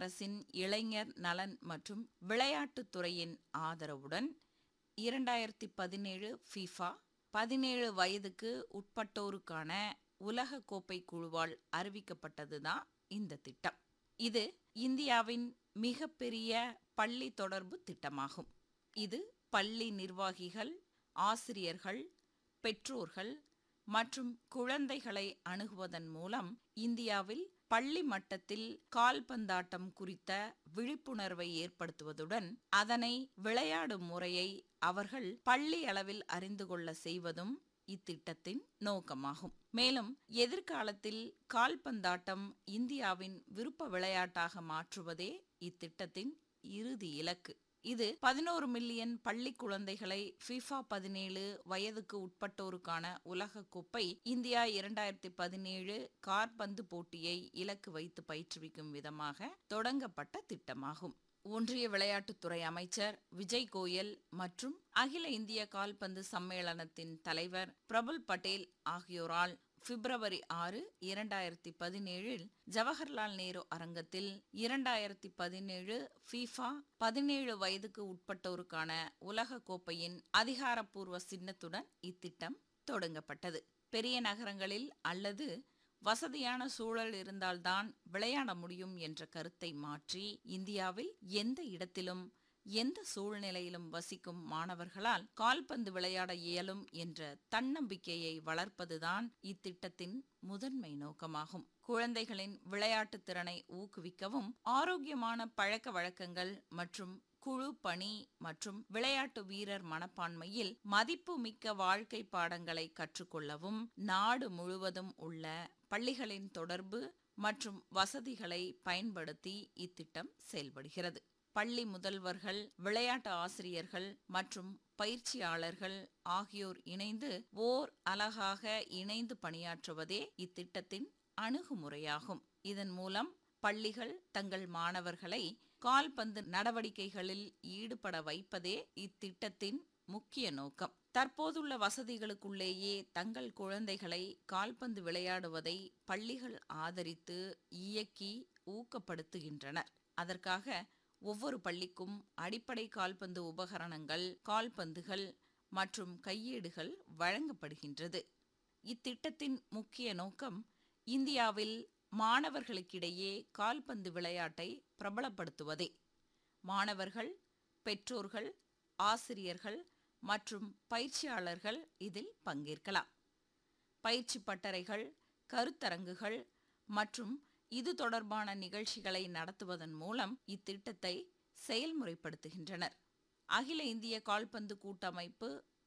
அரசின் இளைஞர் நலன் மற்றும் விளையாட்டுத் துறையின் ஆதரவுடன் இரண்டாயிரத்தி பதினேழு ஃபிஃபா பதினேழு வயதுக்கு உட்பட்டோருக்கான உலக கோப்பை குழுவால் அறிவிக்கப்பட்டதுதான் இந்த திட்டம் இது இந்தியாவின் மிகப்பெரிய பள்ளி தொடர்பு திட்டமாகும் இது பள்ளி நிர்வாகிகள் ஆசிரியர்கள் பெற்றோர்கள் மற்றும் குழந்தைகளை அணுகுவதன் மூலம் இந்தியாவில் பள்ளி மட்டத்தில் கால்பந்தாட்டம் குறித்த விழிப்புணர்வை ஏற்படுத்துவதுடன் அதனை விளையாடும் முறையை அவர்கள் பள்ளி அளவில் அறிந்து கொள்ள செய்வதும் இத்திட்டத்தின் நோக்கமாகும் மேலும் எதிர்காலத்தில் கால்பந்தாட்டம் இந்தியாவின் விருப்ப விளையாட்டாக மாற்றுவதே இத்திட்டத்தின் இறுதி இலக்கு இது பதினோரு மில்லியன் பள்ளி குழந்தைகளை ஃபிஃபா பதினேழு வயதுக்கு உட்பட்டோருக்கான உலக கோப்பை இந்தியா இரண்டாயிரத்தி பதினேழு கார்பந்து போட்டியை இலக்கு வைத்து பயிற்றுவிக்கும் விதமாக தொடங்கப்பட்ட திட்டமாகும் ஒன்றிய விளையாட்டுத்துறை அமைச்சர் விஜய் கோயல் மற்றும் அகில இந்திய கால்பந்து சம்மேளனத்தின் தலைவர் பிரபுல் பட்டேல் ஆகியோரால் பிப்ரவரி ஆறு இரண்டாயிரத்தி பதினேழில் ஜவஹர்லால் நேரு அரங்கத்தில் இரண்டாயிரத்தி பதினேழு ஃபீஃபா பதினேழு வயதுக்கு உட்பட்டோருக்கான உலக கோப்பையின் அதிகாரப்பூர்வ சின்னத்துடன் இத்திட்டம் தொடங்கப்பட்டது பெரிய நகரங்களில் அல்லது வசதியான சூழல் இருந்தால்தான் விளையாட முடியும் என்ற கருத்தை மாற்றி இந்தியாவில் எந்த இடத்திலும் எந்த சூழ்நிலையிலும் வசிக்கும் மாணவர்களால் கால்பந்து விளையாட இயலும் என்ற தன்னம்பிக்கையை வளர்ப்பதுதான் இத்திட்டத்தின் முதன்மை நோக்கமாகும் குழந்தைகளின் விளையாட்டு திறனை ஊக்குவிக்கவும் ஆரோக்கியமான பழக்க வழக்கங்கள் மற்றும் குழு பணி மற்றும் விளையாட்டு வீரர் மனப்பான்மையில் மதிப்புமிக்க வாழ்க்கை பாடங்களை கற்றுக்கொள்ளவும் நாடு முழுவதும் உள்ள பள்ளிகளின் தொடர்பு மற்றும் வசதிகளை பயன்படுத்தி இத்திட்டம் செயல்படுகிறது பள்ளி முதல்வர்கள் விளையாட்டு ஆசிரியர்கள் மற்றும் பயிற்சியாளர்கள் ஆகியோர் இணைந்து ஓர் அழகாக இணைந்து பணியாற்றுவதே இத்திட்டத்தின் அணுகுமுறையாகும் இதன் மூலம் பள்ளிகள் தங்கள் மாணவர்களை கால்பந்து நடவடிக்கைகளில் ஈடுபட வைப்பதே இத்திட்டத்தின் முக்கிய நோக்கம் தற்போதுள்ள வசதிகளுக்குள்ளேயே தங்கள் குழந்தைகளை கால்பந்து விளையாடுவதை பள்ளிகள் ஆதரித்து இயக்கி ஊக்கப்படுத்துகின்றனர் அதற்காக ஒவ்வொரு பள்ளிக்கும் அடிப்படை கால்பந்து உபகரணங்கள் கால்பந்துகள் மற்றும் கையேடுகள் வழங்கப்படுகின்றது இத்திட்டத்தின் முக்கிய நோக்கம் இந்தியாவில் மாணவர்களுக்கிடையே கால்பந்து விளையாட்டை பிரபலப்படுத்துவதே மாணவர்கள் பெற்றோர்கள் ஆசிரியர்கள் மற்றும் பயிற்சியாளர்கள் இதில் பங்கேற்கலாம் பயிற்சி பட்டறைகள் கருத்தரங்குகள் மற்றும் இது தொடர்பான நிகழ்ச்சிகளை நடத்துவதன் மூலம் இத்திட்டத்தை செயல்முறைப்படுத்துகின்றனர் அகில இந்திய கால்பந்து கூட்டமைப்பு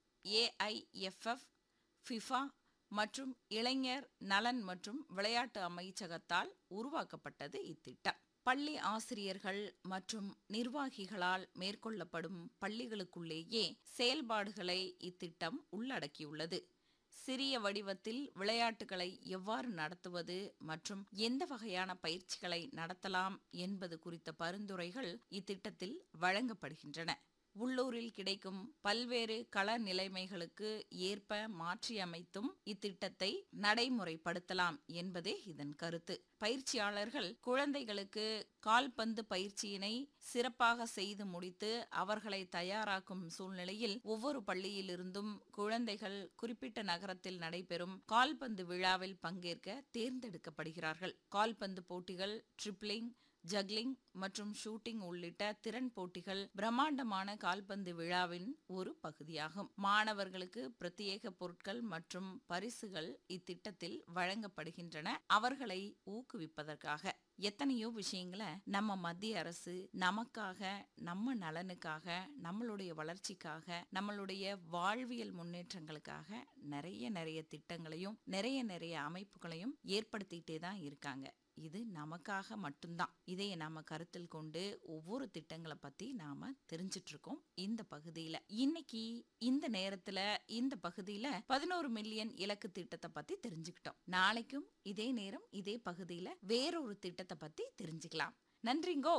ஏஐஎஃப்எஃப் ஃபிஃபா மற்றும் இளைஞர் நலன் மற்றும் விளையாட்டு அமைச்சகத்தால் உருவாக்கப்பட்டது இத்திட்டம் பள்ளி ஆசிரியர்கள் மற்றும் நிர்வாகிகளால் மேற்கொள்ளப்படும் பள்ளிகளுக்குள்ளேயே செயல்பாடுகளை இத்திட்டம் உள்ளடக்கியுள்ளது சிறிய வடிவத்தில் விளையாட்டுகளை எவ்வாறு நடத்துவது மற்றும் எந்த வகையான பயிற்சிகளை நடத்தலாம் என்பது குறித்த பரிந்துரைகள் இத்திட்டத்தில் வழங்கப்படுகின்றன உள்ளூரில் கிடைக்கும் பல்வேறு கள நிலைமைகளுக்கு ஏற்ப மாற்றியமைத்தும் இத்திட்டத்தை நடைமுறைப்படுத்தலாம் என்பதே இதன் கருத்து பயிற்சியாளர்கள் குழந்தைகளுக்கு கால்பந்து பயிற்சியினை சிறப்பாக செய்து முடித்து அவர்களை தயாராக்கும் சூழ்நிலையில் ஒவ்வொரு பள்ளியிலிருந்தும் குழந்தைகள் குறிப்பிட்ட நகரத்தில் நடைபெறும் கால்பந்து விழாவில் பங்கேற்க தேர்ந்தெடுக்கப்படுகிறார்கள் கால்பந்து போட்டிகள் ட்ரிப்ளிங் ஜக்லிங் மற்றும் ஷூட்டிங் உள்ளிட்ட திறன் போட்டிகள் பிரம்மாண்டமான கால்பந்து விழாவின் ஒரு பகுதியாகும் மாணவர்களுக்கு பிரத்யேக பொருட்கள் மற்றும் பரிசுகள் இத்திட்டத்தில் வழங்கப்படுகின்றன அவர்களை ஊக்குவிப்பதற்காக எத்தனையோ விஷயங்களை நம்ம மத்திய அரசு நமக்காக நம்ம நலனுக்காக நம்மளுடைய வளர்ச்சிக்காக நம்மளுடைய வாழ்வியல் முன்னேற்றங்களுக்காக நிறைய நிறைய திட்டங்களையும் நிறைய நிறைய அமைப்புகளையும் ஏற்படுத்திக்கிட்டே தான் இருக்காங்க இது நமக்காக மட்டும்தான் இதை நாம கருத்தில் கொண்டு ஒவ்வொரு திட்டங்களை பத்தி நாம தெரிஞ்சிட்டு இருக்கோம் இந்த பகுதியில இன்னைக்கு இந்த நேரத்துல இந்த பகுதியில பதினோரு மில்லியன் இலக்கு திட்டத்தை பத்தி தெரிஞ்சுக்கிட்டோம் நாளைக்கும் இதே நேரம் இதே பகுதியில வேறொரு திட்டத்தை பத்தி தெரிஞ்சுக்கலாம் நன்றிங்கோ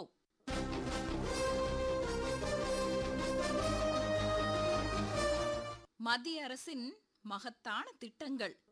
மத்திய அரசின் மகத்தான திட்டங்கள்